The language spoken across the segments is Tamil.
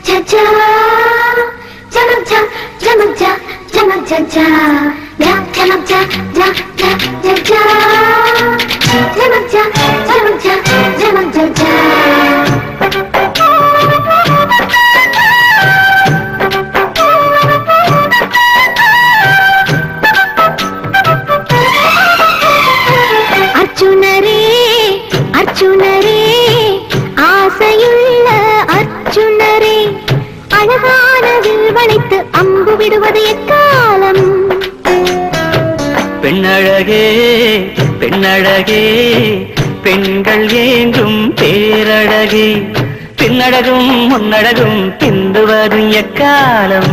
cha cha Jamam cha jamam cha jamam cha cha Ja jamam cha ja ja ja ja Jamam cha jamam cha jamam cha cha அர்ஜுனரே அர்ஜுனரே ஆசையுள்ள அர்ஜுனரே அழகான வில் வளைத்து அம்பு விடுவது எக்காலம் பெண்ணழகே பெண்ணழகே பெண்கள் ஏங்கும் பேரழகே பின்னழகும் முன்னழகும் பிந்துவதும் எக்காலம்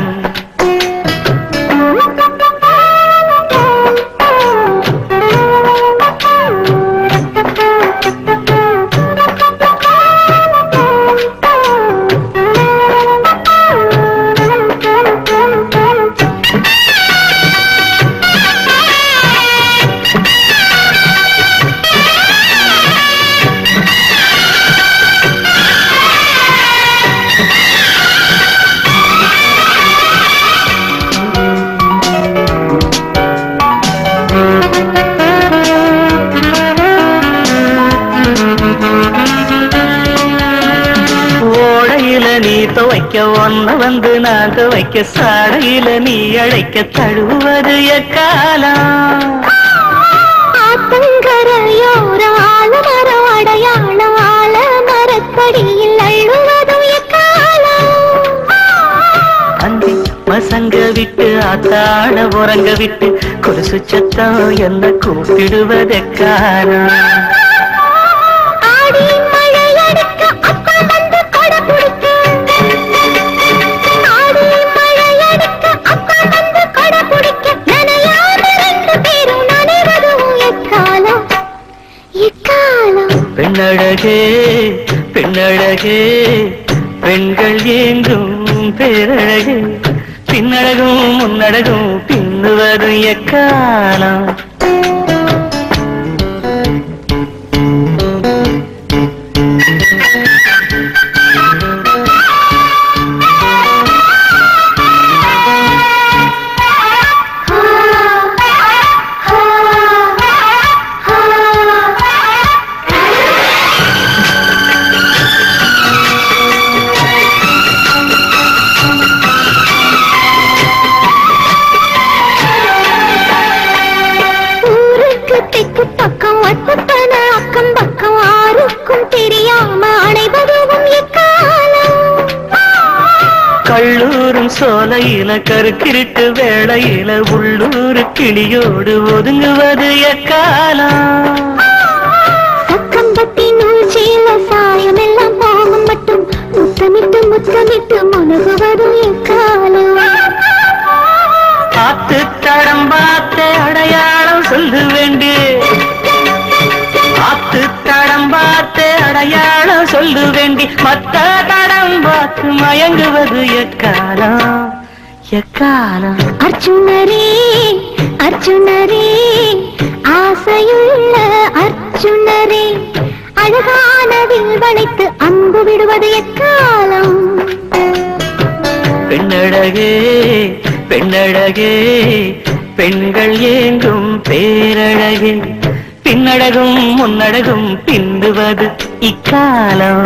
ஓடையில நீ துவைக்க ஒன்ன வந்து நான் துவைக்க சாடையில நீ அழைக்க தழுவது எக்காலம் ஆத்தங்கரையோர ஆலமரம் அடையாளம் ஆல மரத்தடியில் அள்ளுவதும் எக்காலம் அந்தி மசங்க விட்டு ஆத்தாட உறங்க விட்டு கொலுசு சத்தம் என்ன கூப்பிடுவதெக்காரம் ஆடி மழை அடிக்க அப்பா வந்து கொடை பிடிக்க ஆடி மழை அடிக்க அப்பா வந்து கொடை பிடிக்க நனையாம ரெண்டு பேரும் நனைவதும் எக்காலம் எக்காலம் பெண்ணழகே பெண்ணழகே பெண்கள் ஏங்கும் பேரழகே பின்னழகும் முன்னழகும் பின்னுவதும் எக்காலம் ஊருக்கு தெற்கு பக்கம் வட்டப்பன அக்கம் பக்கம் ஆருக்கும் தெரியாம அனைவரும் எக்காலம் கள்ளூரும் சோலையில கருக்கிருட்டு வேளையில உள்ளூர் கிளியோடு ஒதுங்குவது எக்காலம் சக்கம்பத்தி நூற்றில சாயம் எல்லாம் போகும் மட்டும் முத்தமிட்டு முத்தமிட்டு முழுகுவதும் எக்காலம் பார்த்து தடம் பார்த்து அடையாளம் சொல்ல வேண்டு பார்த்து தடம் பார்த்து அடையாளம் சொல்ல வேண்டி மத்த தடம் பார்த்து மயங்குவது எக்காலம் எக்காலம் அர்ஜுனரே அர்ஜுனரே ஆசையுள்ள அர்ஜுனரே அழகான வில் வளைத்து அம்பு விடுவது எக்காலம் பெண்ணழகே பெண்ணழகே பெண்கள் ஏங்கும் பேரழகே பின்னழகும் முன்னழகும் பிந்துவது இக்காலம்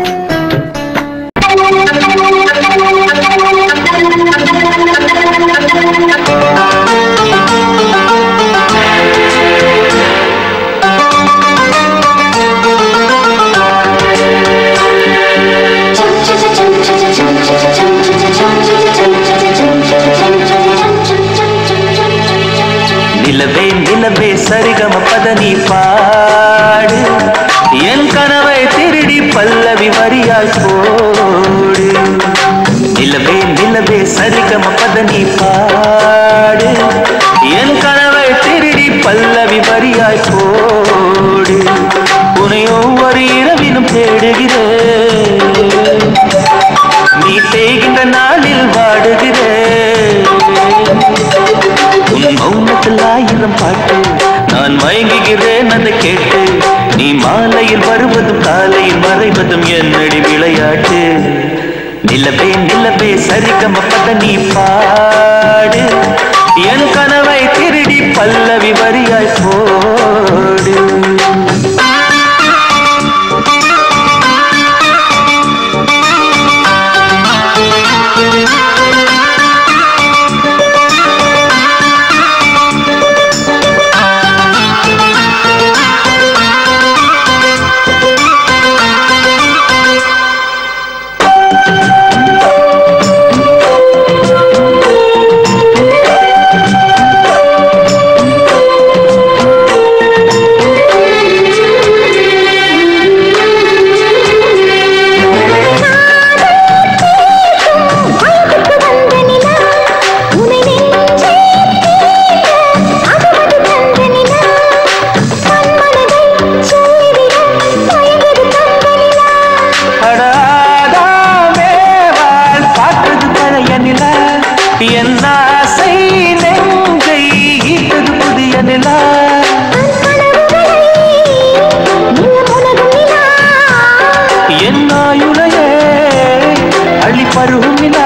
நிலவே நிலவே சரிகம பதனி பாடு என் கனவை திருடி பல்லவி வரியாய் போடு நிலவே நிலவே சரிகம பதனி பாடு என் கனவை திருடி பல்லவி வரியாய் போடு உன்னை ஒவ்வொரு இரவிலும் தேடுகிறேன் நீ தேய்கின்ற நாளில் வாடுகிறேன் உன் மௌனத்தில் ஆயிரம் பாட்டு நான் மயங்குகிறேன் அதை கேட்டு நீ மாலையில் வருவதும் காலையில் மறைவதும் என்னடி விளையாட்டு நிலவே நிலவே சரிகம பத நீ பாடு என் கனவை திருடி பல்லவி வரியாய் போடு வயதுக்கு வந்த நிலா உனை நெஞ்சே தீண்ட அகமது தந்த நிலா மன்மனதை சொல்லிவிட மயங்குது தந்த நிலா அடாதாமேவாள் பார்த்தது பழைய நிலா என் ஆசை நெஞ்சை ஈட்டது புதிய நிலா என் ஆயுளையே அள்ளி பருகும் நிலா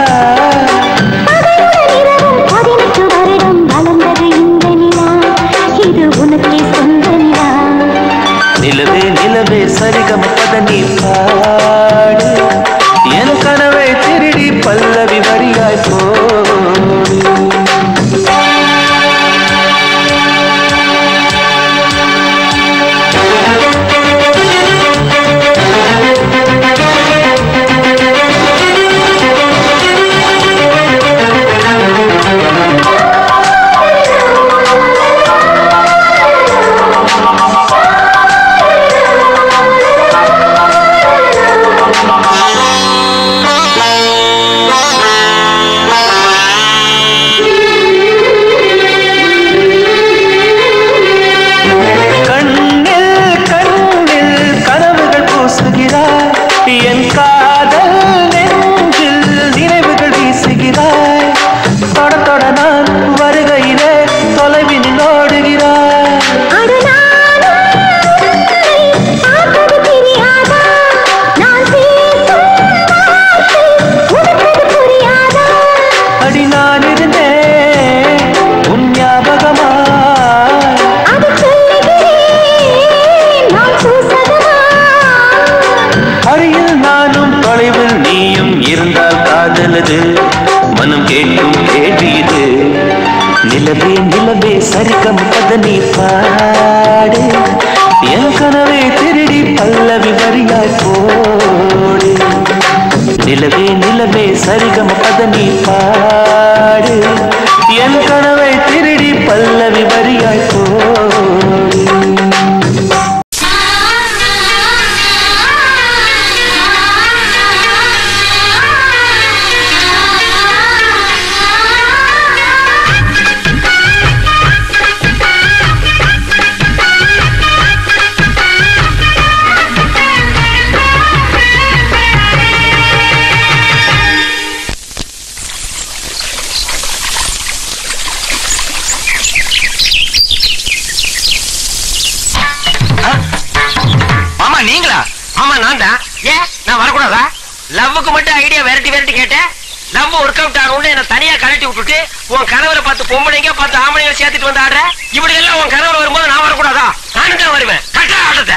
நிலவே நிலவே சரிகம பத நீ பாடு என் கனவை திருடி பல்லவி வரியாய் போடு கண்ணில் கண்ணில் கனவுகள் பூசுகிறாய் என் காதல் நெஞ்சில் நினைவுகள் வீசுகிறாய் தொட தொட நான் வருகையிலே தொலைவில் ஓடுகிறாய் அடி நான் இருந்தேன் உன் ஞாபகமாய் அருகில் நானும் தொலைவில் நீயும் இருந்தால் காதலது மனம் கேட்கும் கேள்வி இது நிலவே நிலவே சரிகம் பத நீ பாடு என் கனவை திருடி பல்லவி வரியாய் போடு நிலவே நிலவே சரிகம பத நீ பாடு என் கனவை திருடி பல்லவி வரியாய் போடு மாமா நீங்களா ஆமா நான் தான் ஏன் நான் வரக்கூடாதா லவ்வுக்கு மட்டும் ஐடியா விரட்டி விரட்டி கேட்டேன் லவ் ஒர்க் அவுட் ஆகணும்னு என்ன தனியா கழட்டி விட்டுட்டு உன் கனவுல பார்த்து பொம்பளைங்க பார்த்து ஆம்பளைங்க சேர்த்துட்டு வந்து ஆடுற இப்படி எல்லாம் உன் கனவுல வரும்போது நான் வரக்கூடாதா நானும் தான் வருவேன் கட்டா ஆட்டத்தை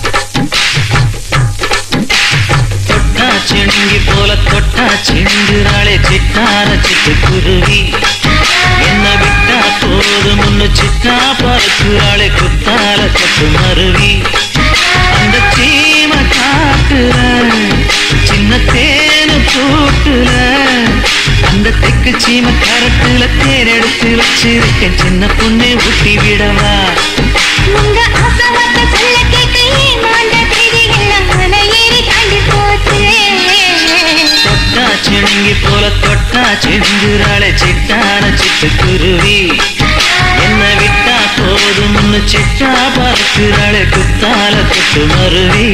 தொட்டா சிணுங்கி போல தொட்டா சிந்துறாளே சிட்டார சிட்டு குருவி என்ன விட்டா போதும் முன்னு சிட்டா பறக்குறாளே குத்தால தொட்டு மருவி அந்த சீம காட்டுல சின்ன தேனு கூட்டுல அந்த தெக்கு சீம கரட்டுல தேன் எடுத்து வச்சிருக்கேன் சின்ன பொண்ணு ஊட்டி விடவா உங்க ஆசவாக்க சொல்ல கேட்க ஏமாந்த தேதி எல்லாம் மலை ஏறி தாண்டி போச்சு தொட்டா சிணுங்கி போல தொட்டா செஞ்சுறாளே சிட்டான சிட்டு குருவி என்ன விட்டா போதும் முன்னு சிட்டா பார்க்கிறாளே குத்தால தொட்டு மருவி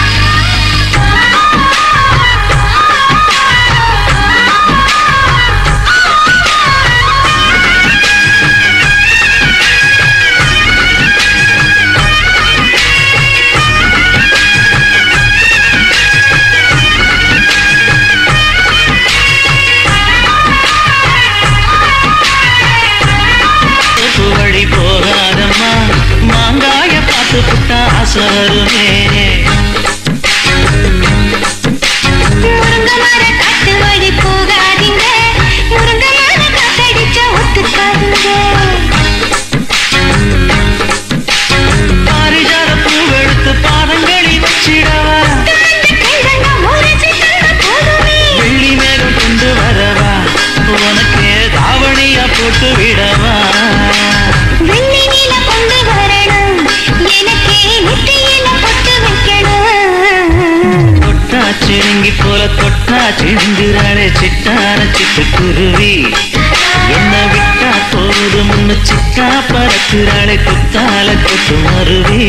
ஆ வாசருமே முருங்க மர காட்டு வழி போகாதீங்க முருங்க மர காத்தடிச்ச ஒத்துக்காதீங்க பாரிஜாத பூவெடுத்து பாதங்களில் வச்சிடவா கைதங்க முறைச்சு தந்த போதுமே வெள்ளி மேகம் கொண்டு வரவா உனக்கு தாவணியா போட்டு விடவா வெள்ளி நீல கொண்டு வரணும் எனக்கே நெத்தியில பொட்டு வைக்கணும் தொட்டா சிணுங்கி போல தொட்டா சிணுங்குறாளே சிட்டான சிட்டுக்குருவி என்ன விட்டா போதும் முன்னு சிட்டா பறக்குறாளே குத்தால கொத்து மருவி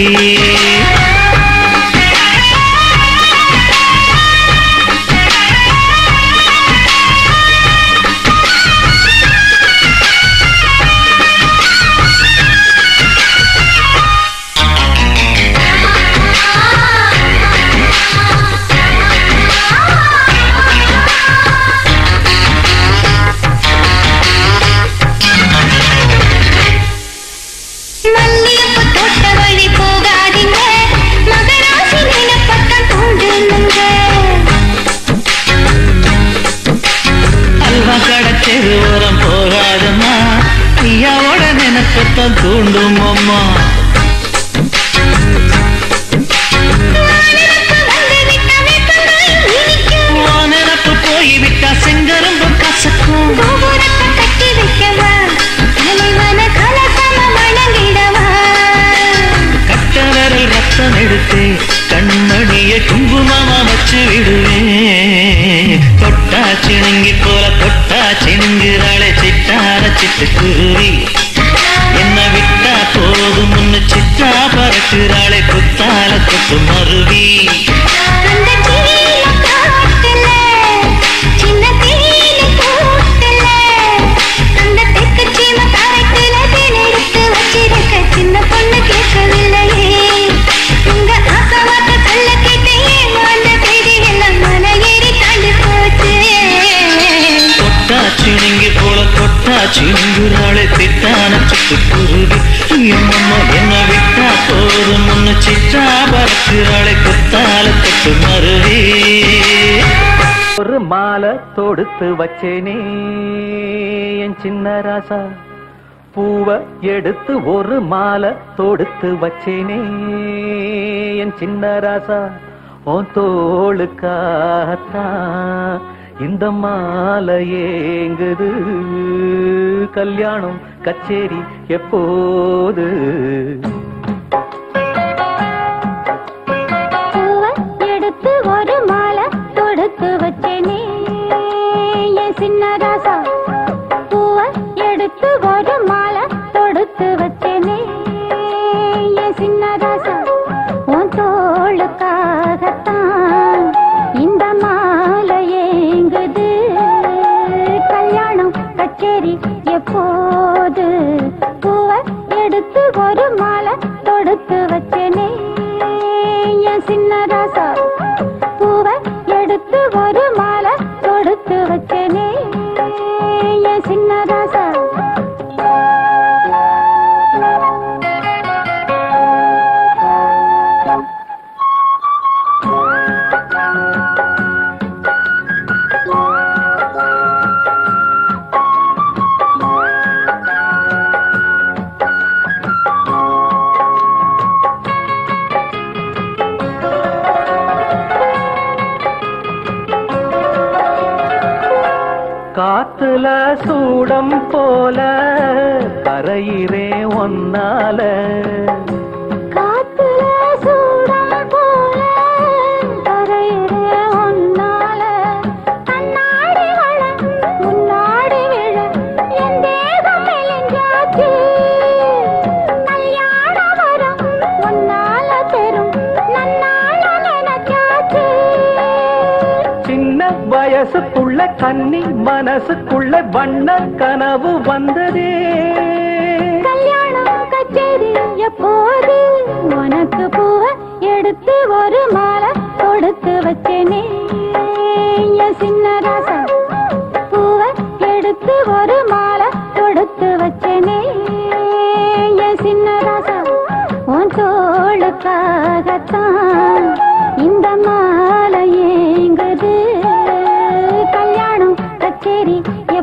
மல்லியப்பு தோட்ட வழி போகாதீங்க மகராசி நிலப்பட்டம் தூண்டுங்க அல்வா கடத்தெரு ஓரம் போகாதம்மா ஐயாவோட நினைப்பத்தான் தூண்டும் அம்மா வானரப்பு வந்து விட்ட வேப்பங்காய் இனிக்கும் உன் நினப்பு போய்விட்டா செங்கரும்பு கசக்கும் கோபுரத்தை கட்டி வைக்கவா தலைவன கலசம வணங்கிடவா கட்ட விரல் ரத்தம் எடுத்து கண்மணிய குங்குமமா வச்சு விடுவேன் தொட்டா சிணுங்கி போல தொட்டா சிணுங்குறாளே சிட்டார சிட்டுக்குருவி என்ன விட்டா போதும் முன்னு சிட்டா பறக்குறாளே குத்தால கொத்து மருவி அந்த கீழ காட்டுல சின்ன தேயில கூட்டுல அந்த தெற்கு சீம காட்டுல தேனெடுத்து வச்சிருக்க சின்ன பொண்ணு கேட்கவில்லையே உங்க ஆசை வார்த்தை சொல்ல கேட்டேன் அந்த தேதி எல்லாம் மலை ஏறி தாண்டி போச்சு தொட்டா சிணுங்கி போல தொட்டா சிணுங்குறாளே திட்டான சிட்டுக்குருவி எம்மம்மா என்ன விட்டா போதும் முன்னு சிட்டா பறக்குறாளே குத்தால கொத்து மருவி ஒரு மாலை தொடுத்து வச்சேனே என் சின்ன ராசா பூவை எடுத்து ஒரு மாலை தொடுத்து வச்சேனே என் சின்ன ராசா உன் தோளுக்காகத்தான் இந்த மாலை ஏங்குது கல்யாணம் கச்சேரி எப்போது பூவை எடுத்து ஒரு மாலை தொடுத்து வச்சேனே என் சின்ன ராசா பூவை எடுத்து ஒரு மாலை தொடுத்து வச்சேனே என் சின்ன ராசா உன் தோளுக்காகத்தான் இந்த மாலை ஏங்குது கல்யாணம் கச்சேரி எப்போது பூவை எடுத்து ஒரு மாலை தொடுத்து வச்சேனே என் சின்ன ராசா பூவை எடுத்து ஒரு மாலை தொடுத்து வச்சேனே என் சின்ன ராசா காத்துல சூடம் போல கரையிறே ஒன்னால காத்துல சூடம் போல கரையிலே ஒன்னால கண்ணாடி வள முன்னாடி விழ என் தேகம் மெலிஞ்சாச்சு கல்யாண வரம் ஒன்னால பெரும் நன்னால நினைச்சாச்சு சின்ன வயசுக்குள்ள கன்னி மனசுக்குள்ள வண்ண கனவு வந்ததே கல்யாணம் கச்சேரி எப்போது உனக்கு பூவை எடுத்து ஒரு மாலை கொடுத்து வச்சேனே என் சின்ன ராசா பூவை எடுத்து ஒரு மாலை கொடுத்து வச்சேனே என் சின்ன ராசா உன் தோளுக்காக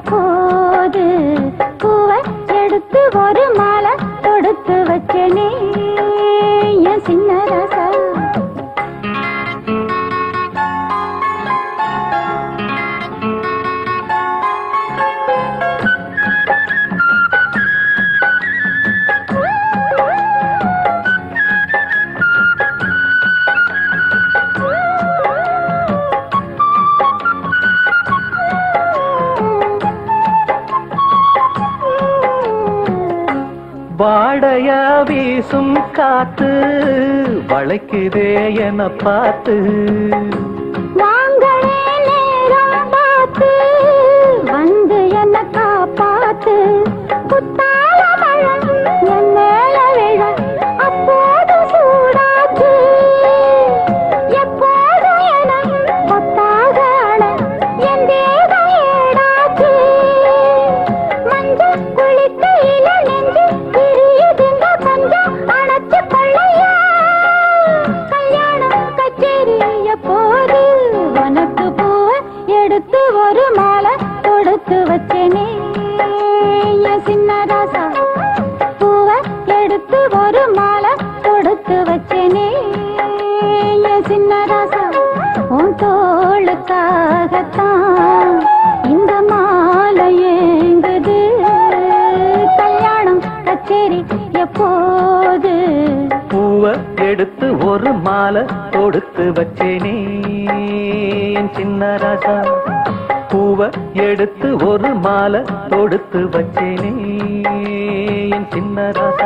எப்போது பூவை எடுத்து ஒரு மாலை தொடுத்து வச்சனே என் சின்ன ராசா வாடையா வீசும் காத்து வளைக்குதே என பார்த்து வாங்களே நேரம் பார்த்து வந்து என்ன காப்பாத்து புத்தால மழை என் மேல விழ அப்போது சூடாச்சு எப்போது என ஒத்தாக அழ என் தேகம் ஏடாச்சு மஞ்சள் குளிக்கையில நெஞ்சு பிரியுதுங்க கொஞ்சம் அணைச்சு கொள்ளையா கல்யாணம் கச்சேரி எப்போது உனக்கு பூவை எடுத்து ஒரு மாலை தொடுத்து வச்சேனே என் சின்ன ராசா பூவை எடுத்து ஒரு மாலை தொடுத்து வச்சேனே என் சின்ன ராசா உன் தோளுக்காகத்தான் இந்த மாலை ஏங்குது கல்யாணம் கச்சேரி எப்போது பூவ எடுத்து ஒரு மாலை தொடுத்து வச்சேனே என் சின்ன ராசா பூவ எடுத்து ஒரு மாலை தொடுத்து வச்சேனே என் சின்ன ராசா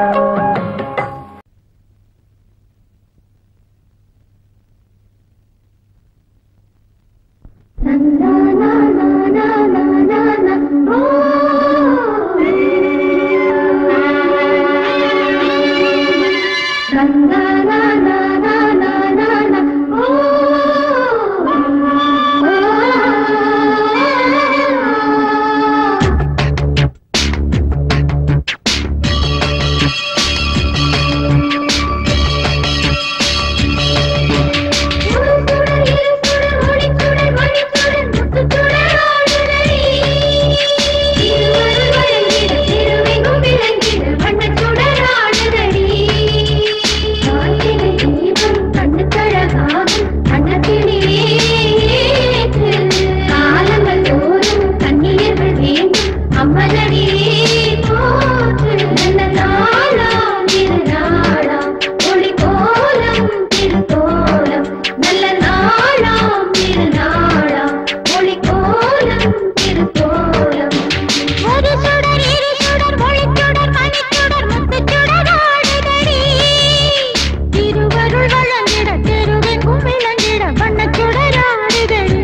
நல்ல நாளாம் திருநாளாம் ஒளி கோலம் திருக்கோலம் ஒரு சுடர் இரு சுடர் ஒளிச்சுடர் மணிச்சுடர் முத்துச்சுடர் ஆடுதடி திருவருள் வழங்கிட தெருவெங்கும் விளங்கிட வண்ணச்சுடர் ஆடுதடி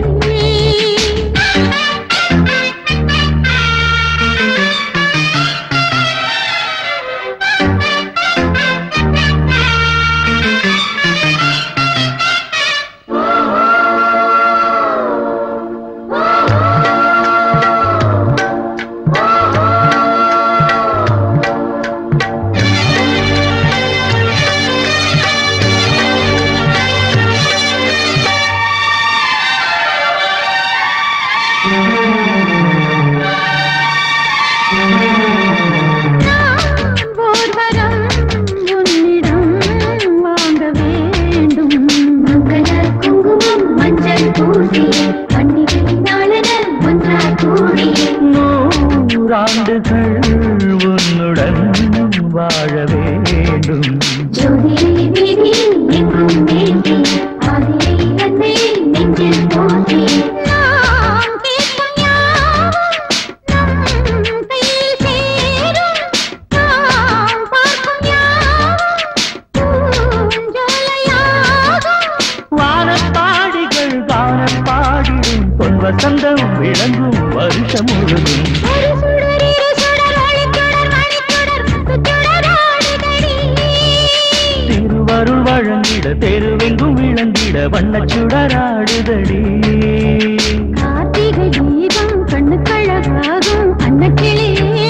நான் ஓர்வரம் உன்னிடம் வாங்க வேண்டும் மங்கள குங்குமம் மஞ்சள் பூசி பண்டிகை நாளில் ஒன்றாய் கூடி நூறாண்டுகள் உன்னுடன் வாழ வேண்டும் ஜோதியை வீதி எங்கும் வேண்டி ஆதியை அன்னை நெஞ்சில் போற்றி நாம் கேட்கும் யாவும் நம் கையில் சேரும் நாம் பார்க்கும் யாவும் பூஞ்சோலையாகும் வானப்பாடிகள் வானப்பாடிடும் பொன் வசந்தம் விளங்கும் வருஷம் முழுதும் ஒரு சுடர் இரு சுடர் ஒளிச்சுடர் மணிச்சுடர் முத்துச்சுடர் ஆடுதடி திருவருள் வழங்கிட தெருவெங்கும் விளங்கிட வண்ணச்சுடராடுதடி கார்த்திகை தீபம் கண்ணுக்கழகாகும் அன்னக்கிளியே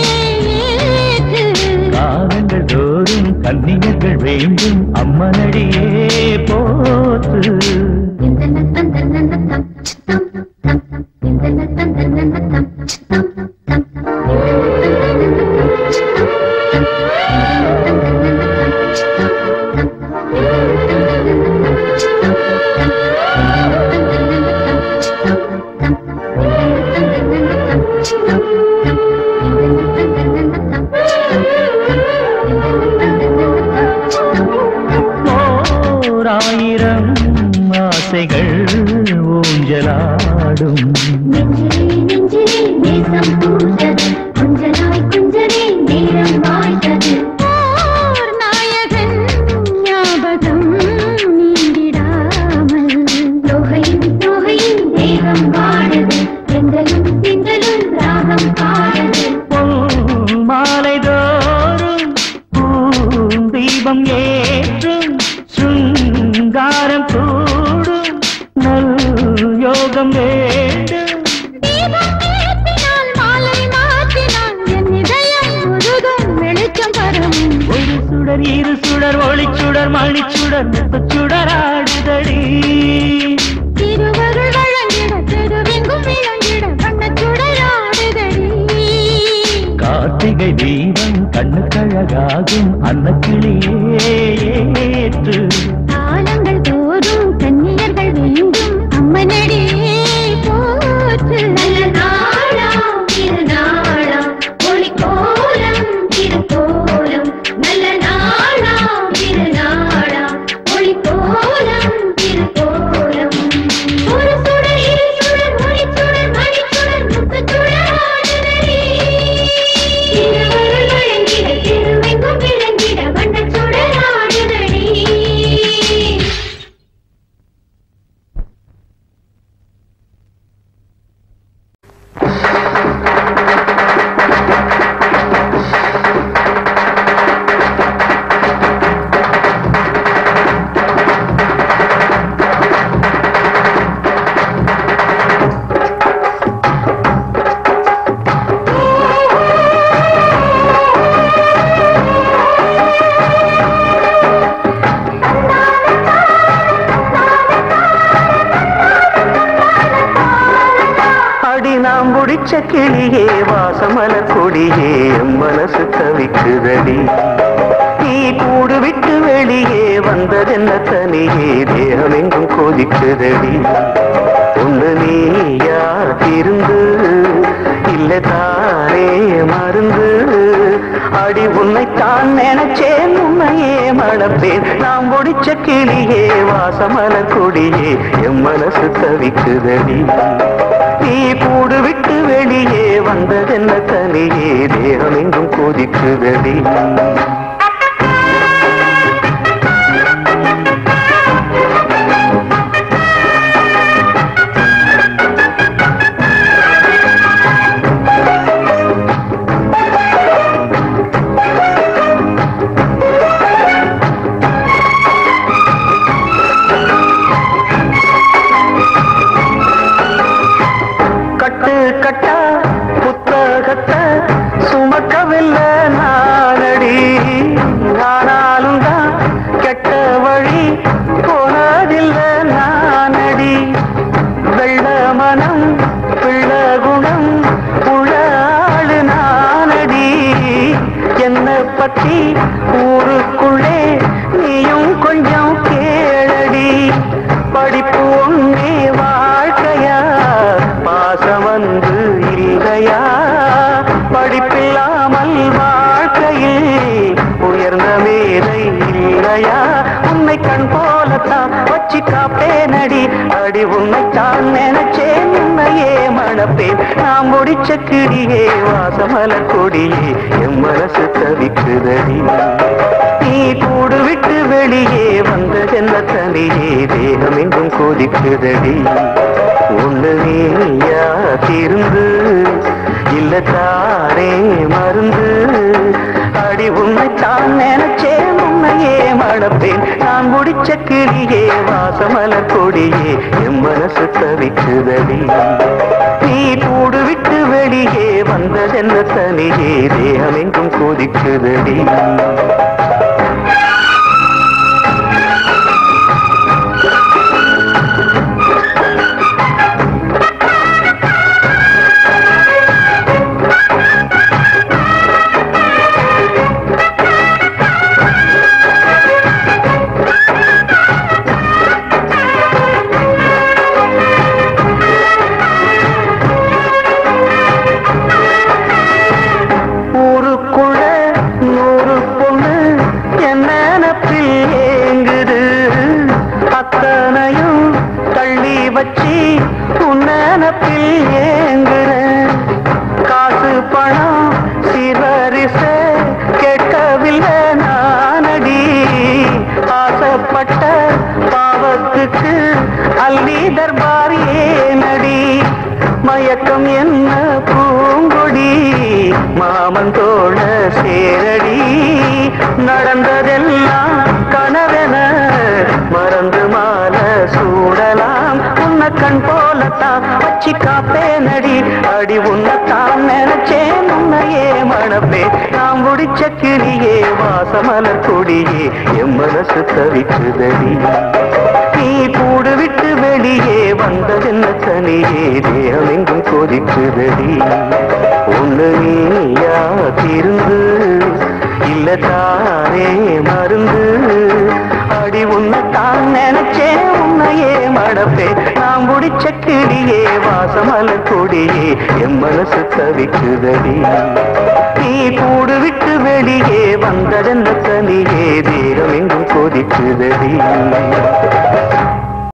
காலங்கள் தோறும் கன்னியர்கள் வேண்டும் அம்மனடியே போற்று இந்த நத்தம் தன்னத்தம் சித்தம் தம் தம் இந்த நத்தம் தன்னத்தம் சித்தம் இரு சுடர் ஒளிச்சுடர் மணிச்சுடர் முத்துச்சுடர் ஆடுதடி திருவருள் வழங்கிட தெருவெங்கும் விளங்கிட வண்ணச்சுடராடுதடி கார்த்திகை தீபம் கண்ணுக்கழகாகும் அன்னக்கிளியே ஏற்று தாளங்கள் தோறும் கன்னியர்கள் வேண்டும் அம்மனடி போற்று நல்ல நாளாம் திருநாளாம் ஒளி கோலம் திருக்கோலம் நல்ல நாளாம் திருநாளாம் ஒளி கோலம் திருக்கோலம் ஒரு சுடர் இரு சுடர் ஒளி சுடர் மணி சுடர் முத்து சுடர் ஆடுதடி திருவருள் வழங்கிட திருவெங்கும் விளங்கிட வண்ணச் சுடர் ஆடுதடி அடி நாம் முடிச்ச கிளியே வாசமல கொடியே என் மனசு தவிக்குதடி நீ கூடு விட்டு வெளியே வந்ததென்ன தனியே தேகம் எங்கும் கொதிக்குதடி ஒண்ணு நீயா இருந்து இல்ல தானே மருந்து அடி உன்னைத்தான் நினைச்சேன் உன்னையே மணப்பேன் நாம் முடிச்ச கிளியே வாசமல கொடியே என் மனசு தவிக்குதடி நீ கூடு விட்டு வெளியே வந்ததென்ன தனியே தேகம் எங்கும் கொதிக்குதடி கட்டு கட்டா புத்தகத்தை சுமக்கவில்லை நானடி ஆனாலும் தான் கெட்ட வழி போனதில்லை நானடி வெள்ள மனம் பிள்ள குணம் உள்ள ஆளு நானடி என்னை பற்றி ஊருக்குள்ளே நீயும் கொஞ்சம் கேளடி படிப்பு ஒன்னே வாழ்க்கையா பாசம் வந்து இல்லையா படிப்பில்லாமல் வாழ்க்கையில் உயர்ந்த மேதை இல்லையா உன்னை கண் போலத்தான் வச்சு காப்பேனடி அடி உன்னைத்தான் நினைச்சேன் உன்னையே மணப்பேன் நான் முடிச்ச கிடியே வாசமல கொடியே என் மனசு தவிக்குதடி நீ கூடு விட்டு வெளியே வந்ததென்ன தனியே தேகம் எங்கும் கொதிக்குதடி ஒண்ணு நீயா திருந்து இல்ல தானே மருந்து அடி உன்னை தான் நினைச்சேன் உன்னையே மணப்பேன் நான் முடிச்ச கிளியே வாசமல கொடியே என் மனசு தவிக்குதடி நீ கூடு விட்டு வெளியே வந்ததென்ன தனியே தேகம் எங்கும் கொதிக்குதடி ஊருக்குள்ள நூறு பொண்ணு என்ன நினப்பில் ஏங்குது அத்தனையும் தள்ளி வச்சு உன் நினப்பில் ஏங்குறேன் காசு பணம் சிவரிச கேட்கவில்லை நானடி ஆசைப்பட்ட பாவத்துக்கு அள்ளி தர்பார் ஏனடி மயக்கம் என்ன பூங்கொடி மாமன் தோழ சேரடி நடந்ததெல்லாம் கனவென மறந்து மால சூடலாம் உன்னை கண் போலத்தான் வச்சு காப்பேனடி அடி உன்னைத்தான் நினைச்சேன் உன்னையே மண மணப்பே நாம் முடிச்ச கிளியே வாசமலர் கொடியே எம் மனசு தவிக்குதடி நீ கூடு விட்டு வெளியே வந்ததென்ன தனியே தேகம் எங்கும் கொதிக்குதடி ஒண்ணு நீயா திருந்து இல்ல தானே மருந்து அடி உன்னை தான் நினைச்சேன் உன்னையே மடப்பே நாம் முடிச்ச கிளியே வாசமல கொடியே என் மனசு தவிக்குதடி நீ கூடு விட்டு வெளியே வந்ததென்ன தனியே தேகம் எங்கும் கொதிக்குதடி